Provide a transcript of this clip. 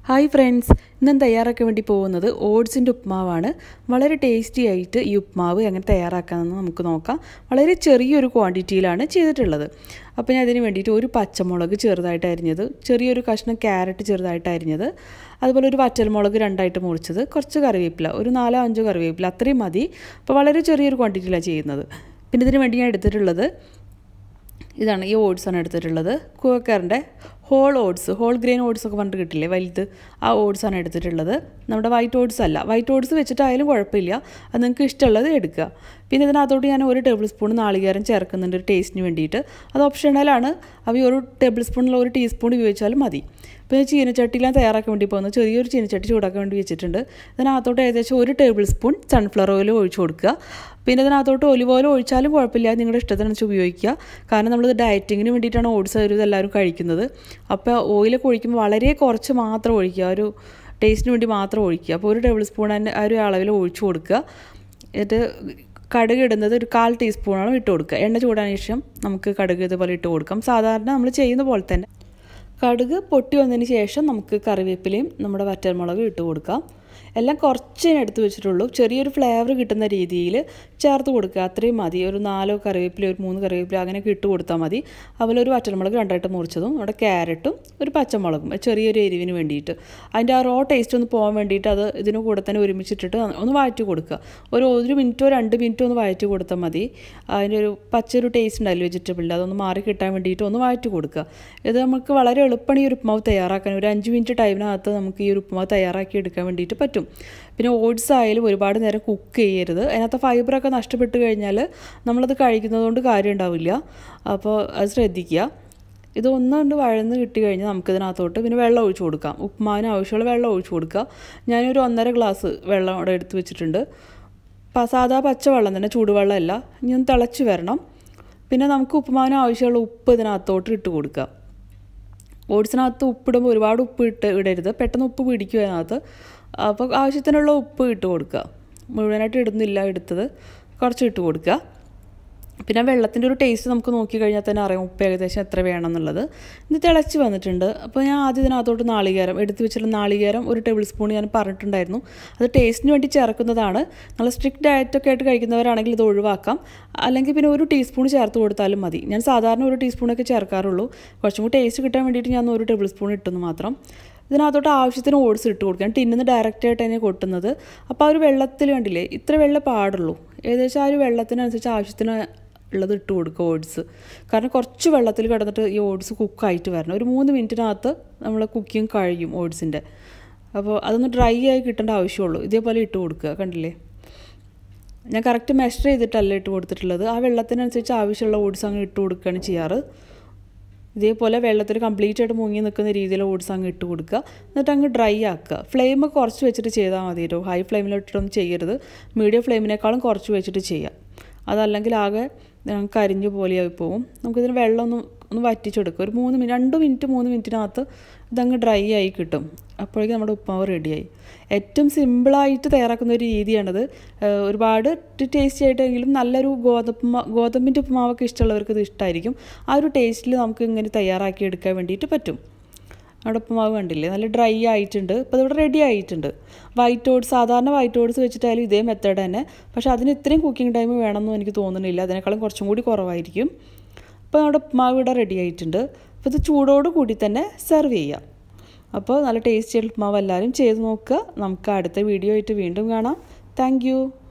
hi friends ഇന്ന് തയ്യാറാക്കാൻ വേണ്ടി പോകുന്നത് ഓട്സിൻ്റെ ഉപ്മാവാണ് വളരെ ടേസ്റ്റി ആയിട്ട് ഈ ഉപ്മാവ് എങ്ങനെ തയ്യാറാക്കാമെന്ന് നമുക്ക് നോക്കാം വളരെ ചെറിയൊരു ക്വാണ്ടിറ്റിയിലാണ് ചെയ്തിട്ടുള്ളത് അപ്പോൾ ഞാൻ അതിന് വേണ്ടിയിട്ട് ഒരു പച്ചമുളക് ചെറുതായിട്ട് അരിഞ്ഞത് ചെറിയൊരു കഷ്ണം ക്യാരറ്റ് ചെറുതായിട്ട് അരിഞ്ഞത് അതുപോലെ ഒരു വറ്റൽമുളക് രണ്ടായിട്ട് മുറിച്ചത് കുറച്ച് കറിവേപ്പില ഒരു നാലോ അഞ്ചോ കറിവേപ്പില അത്രയും മതി അപ്പോൾ വളരെ ചെറിയൊരു ക്വാണ്ടിറ്റിയിലാണ് ചെയ്യുന്നത് പിന്നെ ഇതിന് വേണ്ടി ഞാൻ എടുത്തിട്ടുള്ളത് ഇതാണ് ഈ ഓട്സാണ് എടുത്തിട്ടുള്ളത് കുവക്കറിൻ്റെ whole oats whole grain oats ഒക്കെ പറഞ്ഞിട്ട് കിട്ടില്ലേ വലുത് ആ ഓട്സാണ് എടുത്തിട്ടുള്ളത് നമ്മുടെ വൈറ്റ് ഓട്സ് അല്ല വൈറ്റ് ഓട്സ് വെച്ചിട്ടായാലും കുഴപ്പമില്ല അത് നിങ്ങൾക്ക് ഇഷ്ടമുള്ളത് എടുക്കുക പിന്നെ ഇതിനകത്തോട്ട് ഞാൻ ഒരു ടേബിൾ സ്പൂൺ നാളികേരം ചേർക്കുന്നുണ്ട് ഒരു ടേസ്റ്റിന് വേണ്ടിയിട്ട് അത് ഓപ്ഷണലാണ് അവ ഒരു ടേബിൾ സ്പൂണിൽ ഒരു ടീസ്പൂൺ ഉപയോഗിച്ചാലും മതി ഇപ്പോൾ ഞാൻ ചീനച്ചട്ടിയിലാണ് തയ്യാറാക്കാൻ വേണ്ടി പോകുന്നത് ചെറിയൊരു ചീനച്ചട്ടി ചൂടാക്കാൻ വേണ്ടി വെച്ചിട്ടുണ്ട് ഇതിനകത്തോട്ട് ഏകദേശം ഒരു ടേബിൾ സ്പൂൺ സൺഫ്ലവർ ഓയിൽ ഒഴിച്ചു കൊടുക്കുക പിന്നെ ഇതിനകത്തോട്ട് ഒലിവ് ഓയിൽ ഒഴിച്ചാലും കുഴപ്പമില്ല നിങ്ങളുടെ ഇഷ്ടത്തിനനുസരിച്ച് ഉപയോഗിക്കുക കാരണം നമ്മളിത് ഡയറ്റിങ്ങിന് വേണ്ടിയിട്ടാണ് ഓട്സ് ഒരു ഇതെല്ലാവരും കഴിക്കുന്നത് അപ്പോൾ ഓയിലൊക്കെ ഒഴിക്കുമ്പോൾ വളരെ കുറച്ച് മാത്രം ഒഴിക്കുക ഒരു ടേസ്റ്റിന് വേണ്ടി മാത്രം ഒഴിക്കുക അപ്പോൾ ഒരു ടേബിൾ സ്പൂൺ തന്നെ ആ ഒരു അളവിൽ ഒഴിച്ചു കൊടുക്കുക എന്നിട്ട് കടുക് ഇടുന്നത് ഒരു കാൽ ടീസ്പൂണോളം ഇട്ട് കൊടുക്കുക എണ്ണ ചൂടാൻ ശേഷം നമുക്ക് കടുക് ഇതുപോലെ ഇട്ട് കൊടുക്കാം സാധാരണ നമ്മൾ ചെയ്യുന്ന പോലെ തന്നെ കടുക് പൊട്ടി വന്നതിന് ശേഷം നമുക്ക് കറിവേപ്പിലയും നമ്മുടെ വറ്റൽമുളകും ഇട്ട് കൊടുക്കാം എല്ലാം കുറച്ചേ എടുത്ത് വെച്ചിട്ടുള്ളൂ ചെറിയൊരു ഫ്ലേവർ കിട്ടുന്ന രീതിയിൽ ചേർത്ത് കൊടുക്കുക അത്രയും മതി ഒരു നാലോ കറിവേപ്പില ഒരു മൂന്ന് കറിവേപ്പില അങ്ങനെയൊക്കെ ഇട്ട് കൊടുത്താൽ മതി അതുപോലെ ഒരു വറ്റൽമുളക് രണ്ടായിട്ട് മുറിച്ചതും നമ്മുടെ ക്യാരറ്റും ഒരു പച്ചമുളകും ചെറിയൊരു എരിവിന് വേണ്ടിയിട്ട് അതിൻ്റെ ആ റോ ടേസ്റ്റ് ഒന്ന് പോകാൻ വേണ്ടിയിട്ട് അത് ഇതിന് കൂടെ തന്നെ ഒരുമിച്ചിട്ടിട്ട് ഒന്ന് വഴറ്റി കൊടുക്കുക ഒരു ഒരു മിനിറ്റോ രണ്ട് മിനിറ്റോ ഒന്ന് വഴറ്റി കൊടുത്താൽ മതി അതിൻ്റെ ഒരു പച്ചൊരു ടേസ്റ്റ് ഉണ്ടായില്ല വെജിറ്റബിളിൽ അതൊന്ന് മാറി കിട്ടാൻ വേണ്ടിയിട്ട് ഒന്ന് വഴറ്റി കൊടുക്കുക ഇത് നമുക്ക് വളരെ എളുപ്പമാണ് ഈ ഒരു ഉപ്പുമാവ് തയ്യാറാക്കാൻ ഒരു അഞ്ച് മിനിറ്റ് ടൈമിനകത്ത് നമുക്ക് ഈ ഒരു ഉപ്പുമാവ് തയ്യാറാക്കി എടുക്കാൻ വേണ്ടിയിട്ട് പറ്റും പിന്നെ ഓട്സ് ആയാലും ഒരുപാട് നേരം കുക്ക് ചെയ്യരുത് അതിനകത്ത് ഫൈബറൊക്കെ നഷ്ടപ്പെട്ട് കഴിഞ്ഞാൽ നമ്മളത് കഴിക്കുന്നത് കൊണ്ട് കാര്യം ഉണ്ടാവില്ല അപ്പോൾ അത് ശ്രദ്ധിക്കുക ഇത് ഒന്നുകൊണ്ട് വഴന്ന് കിട്ടി കഴിഞ്ഞാൽ നമുക്കിതിനകത്തോട്ട് പിന്നെ വെള്ളം ഒഴിച്ചു കൊടുക്കാം ഉപ്പുമാവിന് ആവശ്യമുള്ള വെള്ളം ഒഴിച്ചു കൊടുക്കുക ഞാനൊരു ഒന്നര ഗ്ലാസ് വെള്ളം അവിടെ എടുത്ത് വെച്ചിട്ടുണ്ട് സാധാ പച്ചവെള്ളം തന്നെ ചൂടുവെള്ളമല്ല ഇനി ഒന്ന് തിളച്ച് വരണം പിന്നെ നമുക്ക് ഉപ്പുമാവിന് ആവശ്യമുള്ള ഉപ്പ് ഇതിനകത്തോട്ട് ഇട്ട് കൊടുക്കുക ഓട്സിനകത്ത് ഉപ്പിടുമ്പോൾ ഒരുപാട് ഉപ്പ് ഇട്ട് ഇടരുത് പെട്ടെന്ന് ഉപ്പ് പിടിക്കും അതിനകത്ത് അപ്പോൾ ആവശ്യത്തിനുള്ള ഉപ്പ് ഇട്ട് കൊടുക്കുക മുഴുവനായിട്ട് ഇടുന്നില്ല എടുത്തത് കുറച്ച് ഇട്ട് കൊടുക്കുക പിന്നെ വെള്ളത്തിൻ്റെ ഒരു ടേസ്റ്റ് നമുക്ക് നോക്കി കഴിഞ്ഞാൽ തന്നെ അറിയാം ഉപ്പ് ഏകദേശം എത്ര വേണം എന്നുള്ളത് ഇത് തിളച്ച് വന്നിട്ടുണ്ട് അപ്പോൾ ഞാൻ ആദ്യം ഇതിനകത്തോട്ട് നാളികേരം എടുത്ത് വെച്ചിട്ടുള്ള നാളികേരം ഒരു ടേബിൾ സ്പൂൺ ഞാൻ പറഞ്ഞിട്ടുണ്ടായിരുന്നു അത് ടേസ്റ്റിന് വേണ്ടി ചേർക്കുന്നതാണ് നല്ല സ്ട്രിക്റ്റ് ഡയറ്റൊക്കെ ആയിട്ട് കഴിക്കുന്നവരാണെങ്കിൽ ഇത് ഒഴിവാക്കാം അല്ലെങ്കിൽ പിന്നെ ഒരു ടീസ്പൂൺ ചേർത്ത് കൊടുത്താലും മതി ഞാൻ സാധാരണ ഒരു ടീസ്പൂണൊക്കെ ചേർക്കാറുള്ളൂ കുറച്ചും കൂടി ടേസ്റ്റ് കിട്ടാൻ വേണ്ടിയിട്ട് ഞാൻ ഒരു ടേബിൾ സ്പൂൺ ഇട്ടെന്ന് മാത്രം ഇതിനകത്തോട്ട് ആവശ്യത്തിന് ഓട്സ് ഇട്ട് കൊടുക്കാം ടിന്നിന്ന് ഡയറക്റ്റ് ആയിട്ട് തന്നെ കൊട്ടുന്നത് അപ്പോൾ ആ ഒരു വെള്ളത്തിൽ കണ്ടില്ലേ ഇത്ര വെള്ളം പാടുള്ളൂ ഏകദേശം ആ ഒരു വെള്ളത്തിനനുസരിച്ച് ആവശ്യത്തിന് ഉള്ളത് ഇട്ട് കൊടുക്കുക ഓട്സ് കാരണം കുറച്ച് വെള്ളത്തിൽ കിടന്നിട്ട് ഈ ഓട്സ് കുക്കായിട്ട് വരണം ഒരു മൂന്ന് മിനിറ്റിനകത്ത് നമ്മൾ കുക്കിങ് കഴിയും ഓട്സിൻ്റെ അപ്പോൾ അതൊന്ന് ഡ്രൈ ആയി കിട്ടേണ്ട ആവശ്യമുള്ളൂ ഇതേപോലെ ഇട്ട് കൊടുക്കുക കണ്ടില്ലേ ഞാൻ കറക്റ്റ് മെഷർ ചെയ്തിട്ടല്ല ഇട്ട് കൊടുത്തിട്ടുള്ളത് ആ വെള്ളത്തിനനുസരിച്ച് ആവശ്യമുള്ള ഓട്സ് അങ്ങ് ഇട്ട് കൊടുക്കുകയാണ് ചെയ്യാറ് ഇതേപോലെ വെള്ളത്തിൽ കംപ്ലീറ്റ് ആയിട്ട് മുങ്ങി നിൽക്കുന്ന രീതിയിൽ ഓട്സ് അങ്ങ് ഇട്ട് കൊടുക്കുക എന്നിട്ട് അങ്ങ് ഡ്രൈ ആക്കുക ഫ്ലെയിം കുറച്ച് വെച്ചിട്ട് ചെയ്താൽ മതി കേട്ടോ ഹൈ ഫ്ലെയിമിലിട്ടൊന്നും ചെയ്യരുത് മീഡിയം ഫ്ലെയിമിനേക്കാളും കുറച്ച് വെച്ചിട്ട് ചെയ്യാം അതല്ലെങ്കിൽ ആകെ കരിഞ്ഞു പോലെയായി പോകും നമുക്കിതിന് വെള്ളം ഒന്ന് ഒന്ന് വറ്റിച്ചെടുക്കുക ഒരു മൂന്ന് മിനിറ്റ് രണ്ട് മിനിറ്റ് മൂന്ന് മിനിറ്റിനകത്ത് ഇതങ്ങ് ഡ്രൈ ആയി കിട്ടും അപ്പോഴേക്കും നമ്മുടെ ഉപ്പുമാവ് റെഡിയായി ഏറ്റവും സിമ്പിളായിട്ട് തയ്യാറാക്കുന്ന ഒരു രീതിയാണിത് ഒരുപാട് ടേസ്റ്റി ആയിട്ടെങ്കിലും നല്ലൊരു ഗോതമ്പ് ഗോതമ്പിൻ്റെ ഉപ്പുമാവൊക്കെ ഇഷ്ടമുള്ളവർക്ക് ഇത് ഇഷ്ടമായിരിക്കും ആ ഒരു ടേസ്റ്റിൽ നമുക്ക് ഇങ്ങനെ തയ്യാറാക്കി എടുക്കാൻ വേണ്ടിയിട്ട് പറ്റും അവിടെ ഉപ്പുമാവ് കണ്ടില്ലേ നല്ല ഡ്രൈ ആയിട്ടുണ്ട് ഇപ്പോൾ ഇതിവിടെ റെഡി ആയിട്ടുണ്ട് വൈറ്റ് ഓട്സ് സാധാരണ വൈറ്റ് ഓട്സ് വെച്ചിട്ടായാലും ഇതേ മെത്തേഡ് തന്നെ പക്ഷേ അതിന് ഇത്രയും കുക്കിംഗ് ടൈം വേണമെന്നും എനിക്ക് തോന്നുന്നില്ല അതിനേക്കാളും കുറച്ചും കൂടി കുറവായിരിക്കും അപ്പോൾ നമ്മുടെ ഉപ്പുമാവ് ഇവിടെ റെഡി ആയിട്ടുണ്ട് അപ്പോൾ ഇത് ചൂടോട് കൂടി തന്നെ സെർവ് ചെയ്യാം അപ്പോൾ നല്ല ടേസ്റ്റി ഉപ്പുമാവ് എല്ലാവരും ചെയ്ത് നോക്കുക നമുക്ക് അടുത്ത വീഡിയോ ആയിട്ട് വീണ്ടും കാണാം താങ്ക്